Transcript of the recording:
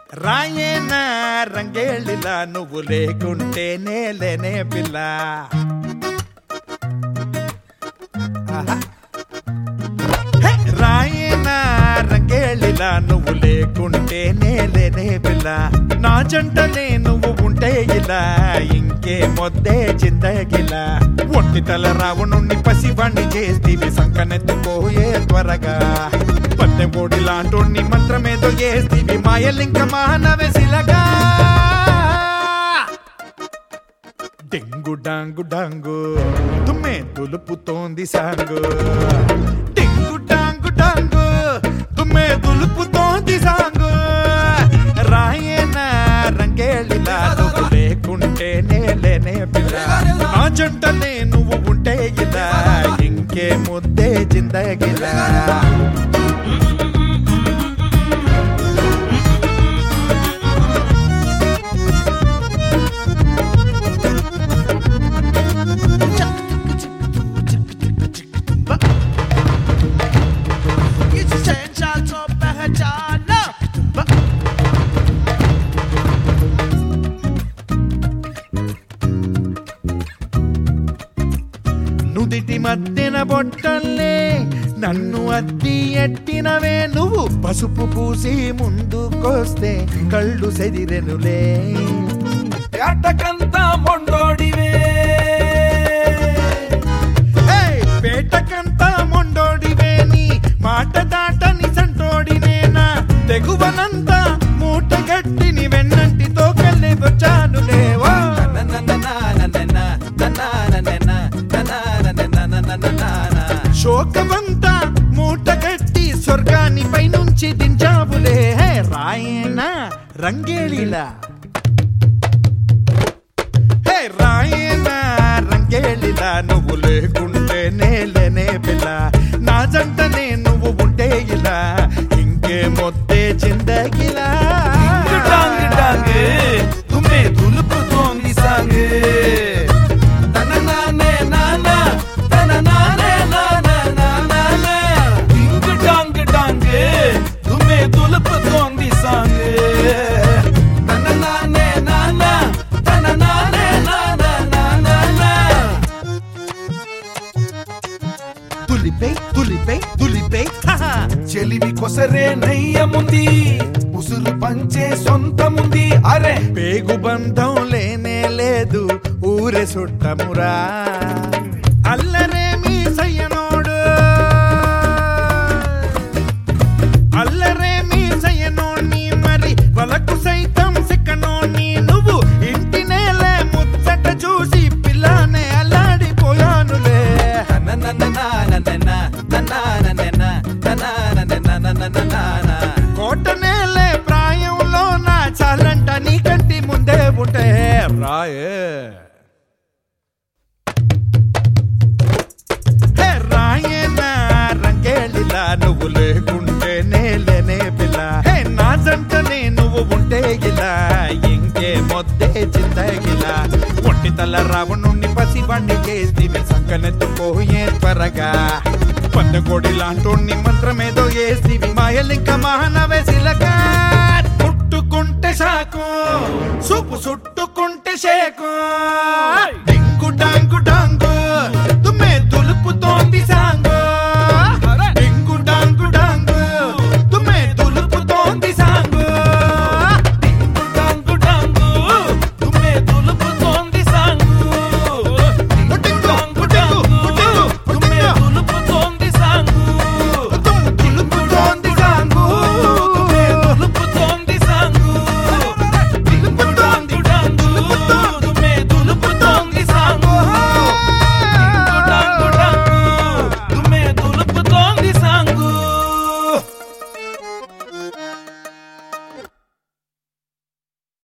రాయేనా రంగేళ్ళిలా నువ్వు లేకుంటే నేలేనే పిల్ల ఆహా. హే! రాయేనా రంగేళ్ళిలా నువ్వు లేకుంటే నేలేనే పిల్ల నా జంటలే నువ్వు ఉంటే ఇలా ఇంకే మొద్దే చిందగిలా ఒంటి తల రావణుణ్ణి పసివాణ్ణి చేస్తీవి సంకనెత్తుకోయే త్వరగా పద్దెమూడి లాంటోణ్ణి మంత్రమేదో చేస్తీవి మాయలింక మానవెసిలగా డింగు డాంగు డాంగు తుమ్మే దులుపుతోంది సాంగు డింగు డాంగు డాంగు తుమ్మే దులుపుతోంది సాంగు రాయేనా రంగేళిలా నువ్వు లేకుంటే నేలేనే పిల్ల ఆ జంటనే నువ్వు ఉంటే ఇలా ఇంకే ముద్దే జిందగిలా तो पहचाना నుదిటి మధ్యన బొట్టల్లే నన్ను అద్ది ఎట్టినవే నువ్వు పసుపు పూసి ముందుకొస్తే కళ్ళు సెదిరెనులే ఏటకంతా మొండోడివే ఏయ్, పేటకంతా మొండోడివే నీ మాట దాటని సంటోడినేనా తెగువనంతా మూట గట్టిని వెన్నంటితో కళ్ళి వచ్చానులేవో శోకమంతా మూట గట్టి స్వర్గాన్ని పైనుంచి దించావులే హే రాయనా రంగేలిలా హే రాయనా రంగేలిలా నువ్వు లేకుంటే నేలేనే పిల్ల నా జంటనే నువ్వు ఉంటే ఇలా ఇంకే మొత్తే చిందగిలా డాంగ్ డాంగ్ తుమ్మే దులుపుతోంది సాంగ్ తన నానే నానా తన నానే నానా నానా డింగ్ డాంగ్ డాంగ్ తుమ్మే దులుపుతోంది సాంగ్ తన నానే నానా తన నానే నానా నానా తులిపై తులిపై తులిపై హహా. చెలివి కొసరే నయ్యముంది ఉసురు పంచే సొంతముంది అరే పేగు బంధం లేనే లేదు ఊరే సుట్టమురా అల్లరేమి సయ్యనోడు అల్లరేమి సయ్యనోని మరి వలకు సైతం సిక్కనోని నువ్వు ఇంటి నేలే ముచ్చట చూసి పిల్లనే అల్లాడిపోయానులే కోట నేలే ప్రాయంలో నా చాలంట నీ కంటి ముందే ఉంటే రాయే హే రాయేనా రంగేళిలా నువ్వు లేకుంటే నేలేనే పిల్ల హే నా జంటనే నువ్వు ఉంటే ఇలా ఇంకే మొద్దే చిందగిలా ఒంటి తల రావణుణ్ణి పసివాణ్ణి చేసి సంకనెత్తుకోయే త్వరగా పందకోడి లాంటోణ్ణి మంత్రమేదో వేసి మాయలింక మహానవేసిలగా ముట్టుకుంటే సాకు సూపు చుట్టుకుంటే షేకు డింగు డాంగు డాంగు తుమ్మే తులుపుతోంది సా